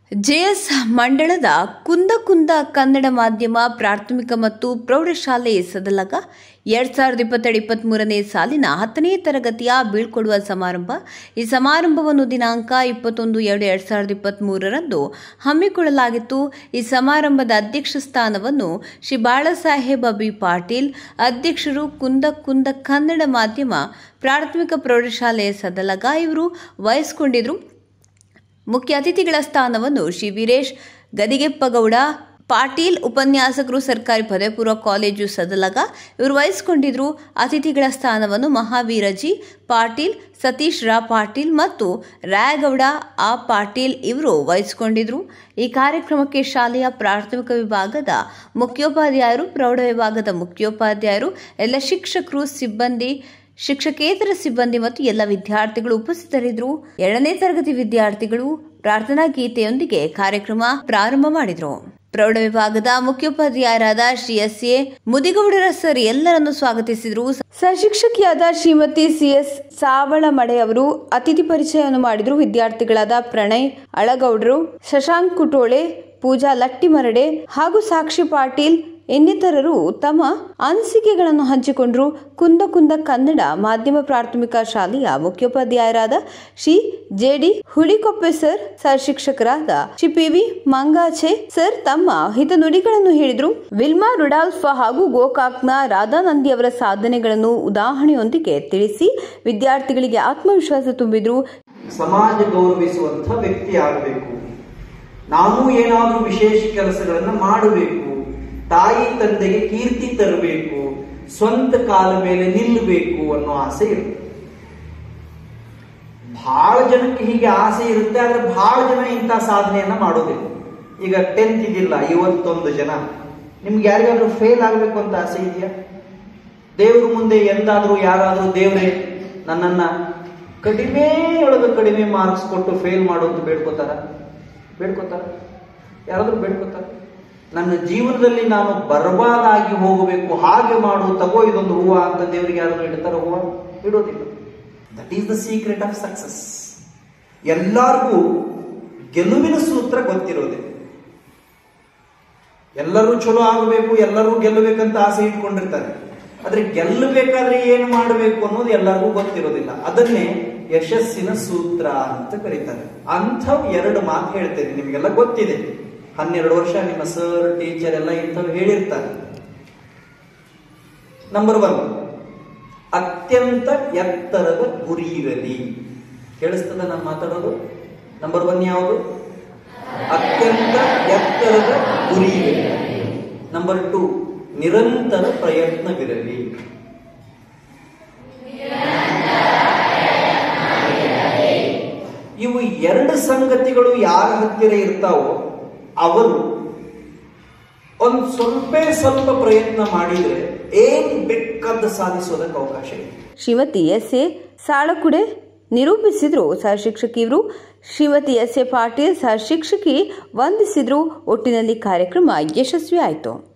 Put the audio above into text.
JS ಮಂಡಳದ ಕುಂದ ಕುಂದ ಕನ್ನಡ ಮಾಧ್ಯಮ ಪ್ರಾಥಮಿಕ ಮತ್ತು ಪ್ರೌಢಶಾಲೆ ಸದಲಗ ಎರಡ್ ಸಾವಿರದ ಇಪ್ಪತ್ತೆರಡು ಇಪ್ಪತ್ತ್ಮೂರನೇ ಸಾಲಿನ ಹತ್ತನೇ ತರಗತಿಯ ಬೀಳ್ಕೊಡುವ ಸಮಾರಂಭ ಈ ಸಮಾರಂಭವನ್ನು ದಿನಾಂಕ ಇಪ್ಪತ್ತೊಂದು ಎರಡು ಎರಡ್ ಸಾವಿರದ ಇಪ್ಪತ್ತ್ಮೂರರಂದು ಹಮ್ಮಿಕೊಳ್ಳಲಾಗಿತ್ತು ಈ ಸಮಾರಂಭದ ಅಧ್ಯಕ್ಷ ಸ್ಥಾನವನ್ನು ಶ್ರೀ ಬಾಳಸಾಹೇಬ್ ಬಿ ಪಾಟೀಲ್ ಅಧ್ಯಕ್ಷರು ಕುಂದ ಕುಂದ ಕನ್ನಡ ಮಾಧ್ಯಮ ಪ್ರಾಥಮಿಕ ಪ್ರೌಢಶಾಲೆಯ ಸದಲಗ ಇವರು ವಹಿಸಿಕೊಂಡಿದ್ರು ಮುಖ್ಯ ಅತಿಥಿಗಳ ಸ್ಥಾನವನ್ನು ಶ್ರೀ ವೀರೇಶ್ ಗದಿಗೆಪ್ಪಗೌಡ ಪಾಟೀಲ್ ಉಪನ್ಯಾಸಕರು ಸರ್ಕಾರಿ ಪದವಿ ಪೂರ್ವ ಕಾಲೇಜು ಸದಲಗ ಇವರು ವಹಿಸಿಕೊಂಡಿದ್ರು ಅತಿಥಿಗಳ ಸ್ಥಾನವನ್ನು ಮಹಾವೀರ ಜಿ ಪಾಟೀಲ್ ಸತೀಶ್ ರಾ ಪಾಟೀಲ್ ಮತ್ತು ರಾಯಗೌಡ ಆ ಪಾಟೀಲ್ ಇವರು ವಹಿಸಿಕೊಂಡಿದ್ರು ಈ ಕಾರ್ಯಕ್ರಮಕ್ಕೆ ಶಾಲೆಯ ಪ್ರಾಥಮಿಕ ವಿಭಾಗದ ಮುಖ್ಯೋಪಾಧ್ಯಾಯರು ಪ್ರೌಢ ವಿಭಾಗದ ಮುಖ್ಯೋಪಾಧ್ಯಾಯರು ಎಲ್ಲ ಶಿಕ್ಷಕರು ಸಿಬ್ಬಂದಿ ಶಿಕ್ಷಕೇತರ ಸಿಬ್ಬಂದಿ ಮತ್ತು ಎಲ್ಲ ವಿದ್ಯಾರ್ಥಿಗಳು ಉಪಸ್ಥಿತರಿದ್ದರು ಎರಡನೇ ತರಗತಿ ವಿದ್ಯಾರ್ಥಿಗಳು ಪ್ರಾರ್ಥನಾ ಗೀತೆಯೊಂದಿಗೆ ಕಾರ್ಯಕ್ರಮ ಪ್ರಾರಂಭ ಮಾಡಿದರು ಪ್ರೌಢ ವಿಭಾಗದ ಮುಖ್ಯೋಪಾಧ್ಯಾಯರಾದ Shri S A Mudigoudar sir ಎಲ್ಲರನ್ನು ಸ್ವಾಗತಿಸಿದರು ಸಹಶಿಕ್ಷಕಿಯಾದ ಶ್ರೀಮತಿ ಸಿಎಸ್ ಸಾವಳಮಡೆ ಅವರು ಅತಿಥಿ ಪರಿಚಯವನ್ನು ಮಾಡಿದರು ವಿದ್ಯಾರ್ಥಿಗಳಾದ ಪ್ರಣಯ್ ಅಳಗೌಡರು ಶಶಾಂಕ್ ಕುಟೋಳೆ ಪೂಜಾ ಲಟ್ಟಿಮರಡೆ ಹಾಗೂ ಸಾಕ್ಷಿ ಪಾಟೀಲ್ ಇನ್ನಿತರರು ತಮ್ಮ ಅನಿಸಿಕೆಗಳನ್ನು ಹಂಚಿಕೊಂಡರು ಕುಂದ ಕುಂದ ಕನ್ನಡ ಮಾಧ್ಯಮ ಪ್ರಾಥಮಿಕ ಶಾಲೆಯ ಮುಖ್ಯೋಪಾಧ್ಯಾಯರಾದ Shri J D Hulikoppe sir sir ಶಿಕ್ಷಕರಾದ Shri P V Mangache sir ತಮ್ಮ ಹಿತನುಡಿಗಳನ್ನು ಹೇಳಿದರು ವಿಲ್ಮಾ ರುಡಾಲ್ಫ್ ಹಾಗೂ ಗೋಕಾಕ್ನ ರಾಧಾನಂದಿ ಅವರ ಸಾಧನೆಗಳನ್ನು ಉದಾಹರಣೆಯೊಂದಿಗೆ ತಿಳಿಸಿ ವಿದ್ಯಾರ್ಥಿಗಳಿಗೆ ಆತ್ಮವಿಶ್ವಾಸ ತುಂಬಿದ್ರು ಸಮಾಜ ಗೌರವಿಸುವಂಥ ವ್ಯಕ್ತಿ ಆಗಬೇಕು ನಾವು ಏನಾದರೂ ವಿಶೇಷ ಕೆಲಸಗಳನ್ನ ಮಾಡಬೇಕು ತಾಯಿ ತಂದೆಗೆ ಕೀರ್ತಿ ತರಬೇಕು ಸ್ವಂತ ಕಾಲ ಮೇಲೆ ನಿಲ್ಲಬೇಕು ಅನ್ನೋ ಆಸೆ ಇರುತ್ತೆ ಬಹಳ ಜನಕ್ಕೆ ಹೀಗೆ ಆಸೆ ಇರುತ್ತೆ ಆದ್ರೆ ಬಹಳ ಜನ ಇಂಥ ಸಾಧನೆಯನ್ನ ಮಾಡೋದಿಲ್ಲ ಈಗ ಟೆಂತ್ ಇದಿಲ್ಲ ಐವತ್ತೊಂದು ಜನ ನಿಮ್ಗೆ ಯಾರಿಗಾದ್ರೂ ಫೇಲ್ ಆಗ್ಬೇಕು ಅಂತ ಆಸೆ ಇದೆಯಾ ದೇವ್ರ ಮುಂದೆ ಎಂದಾದ್ರೂ ಯಾರಾದ್ರೂ ದೇವ್ರೆ ನನ್ನನ್ನ ಕಡಿಮೆ ಒಳಗೆ ಕಡಿಮೆ ಮಾರ್ಕ್ಸ್ ಕೊಟ್ಟು ಫೇಲ್ ಮಾಡು ಅಂತ ಬೇಡ್ಕೋತಾರ ಬೇಡ್ಕೋತಾರ ಯಾರಾದ್ರೂ ಬೇಡ್ಕೋತಾರ ನನ್ನ ಜೀವನದಲ್ಲಿ ನಾನು ಬರ್ಬಾದಾಗಿ ಹೋಗಬೇಕು ಹಾಗೆ ಮಾಡು ತಗೋ ಇದೊಂದು ಹೂವ ಅಂತ ದೇವರಿಗೆ ಯಾರಾದ್ರೂ ಇಡ್ತಾರ ಹೂವ ಇಡೋದಿಲ್ಲ that is the secret of success ಎಲ್ಲರಿಗೂ ಗೆಲುವಿನ ಸೂತ್ರ ಗೊತ್ತಿರೋದಿಲ್ಲ ಎಲ್ಲರೂ ಚಲೋ ಆಗಬೇಕು ಎಲ್ಲರೂ ಗೆಲ್ಲಬೇಕಂತ ಆಸೆ ಇಟ್ಕೊಂಡಿರ್ತಾರೆ ಆದ್ರೆ ಗೆಲ್ಲಬೇಕಾದ್ರೆ ಏನು ಮಾಡಬೇಕು ಅನ್ನೋದು ಎಲ್ಲರಿಗೂ ಗೊತ್ತಿರೋದಿಲ್ಲ ಅದನ್ನೇ ಯಶಸ್ಸಿನ ಸೂತ್ರ ಅಂತ ಕರೀತಾರೆ ಅಂಥವು ಎರಡು ಮಾತು ಹೇಳ್ತೇನೆ ನಿಮಗೆಲ್ಲ ಗೊತ್ತಿದೆ ಹನ್ನೆರಡು ವರ್ಷ ನಿಮ್ಮ ಸರ್ ಟೀಚರ್ ಎಲ್ಲ ಇಂಥವು ಹೇಳಿರ್ತಾರೆ ನಂಬರ್ ಒನ್ ಅತ್ಯಂತ ಎತ್ತರದ ಗುರಿ ಇರಲಿ ಕೇಳಿಸ್ತದ ನಾನು ಮಾತಾಡೋದು ನಂಬರ್ ಒನ್ ಯಾವುದು ಅತ್ಯಂತ ಎತ್ತರದ ಗುರಿ ಇರಲಿ ನಂಬರ್ ಟು ನಿರಂತರ ಪ್ರಯತ್ನವಿರಲಿ ಇವು ಎರಡು ಸಂಗತಿಗಳು ಯಾರ ಹತ್ತಿರ ಇರ್ತಾವೋ ಅವರು ಒಂದು ಸ್ವಲ್ಪ ಸ್ವಲ್ಪ ಪ್ರಯತ್ನ ಮಾಡಿದ್ರೆ ಏನ್ ಬೇಕಾದ ಸಾಧಿಸೋದಕ್ಕೆ ಅವಕಾಶ ಇದೆ ಶ್ರೀಮತಿ ಎಸ್ ಎ ಸಾಳಕುಡೆ ನಿರೂಪಿಸಿದ್ರು ಸಹ ಶಿಕ್ಷಕಿಯವರು ಶ್ರೀಮತಿ ಎಸ್ ಎ ಪಾಟೀಲ್ ಸಹ ಶಿಕ್ಷಕಿ ವಂದಿಸಿದ್ರು ಒಟ್ಟಿನಲ್ಲಿ ಕಾರ್ಯಕ್ರಮ ಯಶಸ್ವಿ ಆಯಿತು